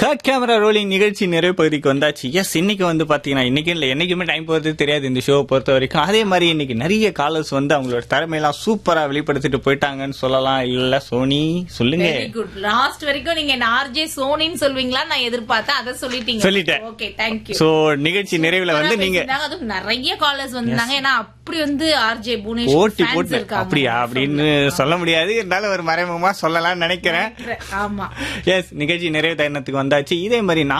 Cut camera rolling நிகழ்ச்சி நிறைவு பகுதிக்கு வந்தாச்சு எஸ் இன்னைக்கு வந்து பாத்தீங்கன்னா இன்னைக்கு இல்ல என்னைக்குமே டைம் போறது தெரியாது இந்த ஷோ பொறுத்த வரைக்கும் அதே மாதிரி இன்னைக்கு நிறைய காலர்ஸ் வந்து அவங்களோட திறமையெல்லாம் சூப்பரா வெளிப்படுத்திட்டு போயிட்டாங்கன்னு சொல்லலாம் இல்ல சோனி சொல்லுங்க வெரி குட் லாஸ்ட் வரைக்கும் நீங்க என்ன ஆர்ஜே சோனின்னு சொல்வீங்களா நான் எதிர்பார்த்தேன் அதை சொல்லிட்டீங்க சொல்லிட்டேன். ஓகே தேங்க்யூ சோ நிகழ்ச்சி நிறைவுல வந்து நீங்க அதுவும் நிறைய காலர்ஸ் வந்தாங்க ஏன்னா அப்படி வந்து ஆர்ஜே புனேஷ் போட்டி fans போட்டு இருக்காங்க. அப்படியா அப்படின்னு சொல்ல முடியாது இருந்தாலும் ஒரு மறைமுகமா சொல்லலாம்னு நினைக்கிறேன் ஆமா எஸ் நிகழ்ச்சி நிறைவு தருணத்துக்கு வந்தாச்சு இதே மாதிரி